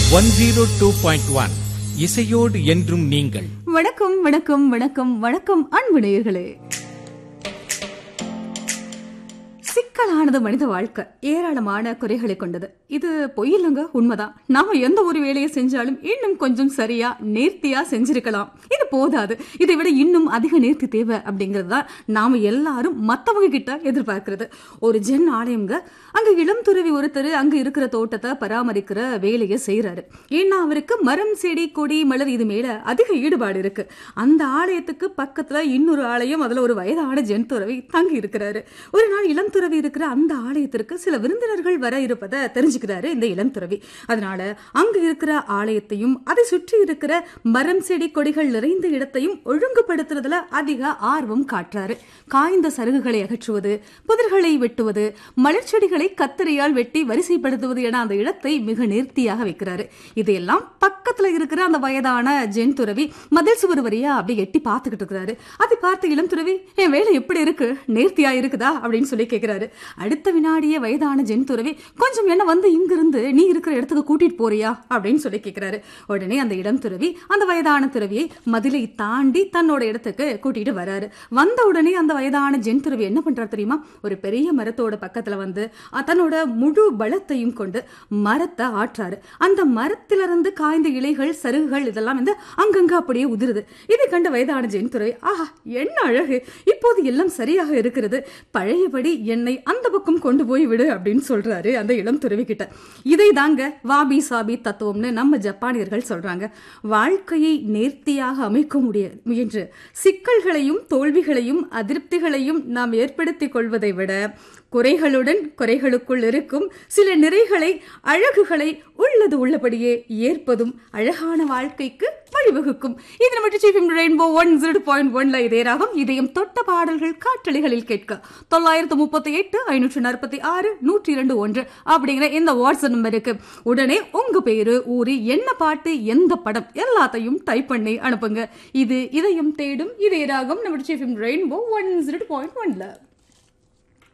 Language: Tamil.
one zero two point one இசையோடு என்றும் நீங்கள் வணக்கம் வணக்கம் வணக்கம் வணக்கம் அன்பு நேயர்களே சிக்கலானது மனித வாழ்க்கை ஏராளமான குறைகளை கொண்டது இது பொய்யில்லைங்க உண்மைதான் நாம எந்த ஒரு வேலையை செஞ்சாலும் இன்னும் கொஞ்சம் சரியா நேர்த்தியா செஞ்சிருக்கலாம் இது போதாது இதை விட இன்னும் அதிக நேர்த்தி தேவை அப்படிங்கிறது தான் நாம எல்லாரும் மத்தவங்க கிட்ட எதிர்பார்க்கிறது ஒரு ஜென் ஆலயம்ங்க அங்க இளம் துறவி ஒருத்தர் அங்க இருக்கிற தோட்டத்தை பராமரிக்கிற வேலையை செய்யறாரு ஏன்னா அவருக்கு மரம் செடி கொடி மலர் இது மேல அதிக ஈடுபாடு இருக்கு அந்த ஆலயத்துக்கு பக்கத்துல இன்னொரு ஆலயம் அதுல ஒரு வயதான ஜென் துறவி தங்கி இருக்கிறாரு ஒரு நாள் இளம் துறவி இருக்கிற அந்த ஆலயத்திற்கு சில விருந்தினர்கள் வர இருப்பதை தெரிஞ்சுக்கிறாரு இந்த இளம் துறவி அதனால அங்க இருக்கிற ஆலயத்தையும் அதை சுற்றி இருக்கிற மரம் செடி கொடிகள் நிறைந்த இடத்தையும் ஒழுங்குபடுத்துறதுல அதிக ஆர்வம் காட்டுறாரு காய்ந்த சருகுகளை அகற்றுவது புதர்களை வெட்டுவது மலர்ச்செடிகளை கத்தரியால் வெட்டி வரிசைப்படுத்துவது என அந்த இடத்தை மிக நேர்த்தியாக வைக்கிறாரு இதையெல்லாம் பக்கத்துல இருக்கிற அந்த வயதான ஜென் துறவி மதில் சுவர் வரியா அப்படியே எட்டி பார்த்துக்கிட்டு இருக்கிறாரு அதை பார்த்த இளம் துறவி என் வேலை எப்படி இருக்கு நேர்த்தியா இருக்குதா அப்படின்னு சொல்லி கேட்கிறாரு அடுத்த வினாடியே வயதான ஜென் துறவி கொஞ்சம் என்ன வந்து இங்கிருந்து நீ இருக்கிற இடத்துக்கு கூட்டிட்டு போறியா அப்படின்னு சொல்லி கேட்கிறாரு உடனே அந்த இளம் துறவி அந்த வயதான துறவியை மதிலை தாண்டி தன்னோட இடத்துக்கு கூட்டிட்டு வராரு வந்த உடனே அந்த வயதான ஜென் துறவி என்ன பண்றாரு தெரியுமா ஒரு பெரிய மரத்தோட பக்கத்துல வந்து அஹ், தன்னோட முழு பலத்தையும் கொண்டு மரத்தை ஆற்றாரு அந்த மரத்திலிருந்து காய்ந்த இலைகள் சருகுகள் இதெல்லாம் வந்து அங்கங்க அப்படியே உதிருது இதை கண்ட வயதான ஜென் துறவி ஆஹா என்ன அழகு இப்போது எல்லாம் சரியாக இருக்கிறது பழையபடி என்னை அந்த பக்கம் கொண்டு போய் விடு அப்படின்னு சொல்றாரு அந்த இளம் துறவி கிட்ட இதை தாங்க வாபி சாபி தத்துவம்னு நம்ம ஜப்பானியர்கள் சொல்றாங்க வாழ்க்கையை நேர்த்தியாக அமைக்க முடிய முயன்று சிக்கல்களையும் தோல்விகளையும் அதிருப்திகளையும் நாம் ஏற்படுத்திக் கொள்வதை விட குறைகளுடன் குறைகளுக்குள் இருக்கும் சில நிறைகளை அழகுகளை உள்ளது உள்ளபடியே ஏற்பதும் அழகான வாழ்க்கைக்கு வழிவகுக்கும் இது நம்ம chief rainbow one zero point ஒன்ல இதே ராகம் இதயம் தொட்ட பாடல்கள் காற்றலைகளில் கேட்க தொள்ளாயிரத்து முப்பத்தி எட்டு ஐநூற்று நாற்பத்தி ஆறு நூற்றி இரண்டு ஒன்று அப்படிங்கிற இந்த வாட்ஸ்அப் நம்பருக்கு உடனே உங்க பேரு ஊரு என்ன பாட்டு எந்த படம் எல்லாத்தையும் டைப் பண்ணி அனுப்புங்க இது இதயம் தேடும் இதே ராகம் நம்ம chief rainbow one zero point ஒன்ல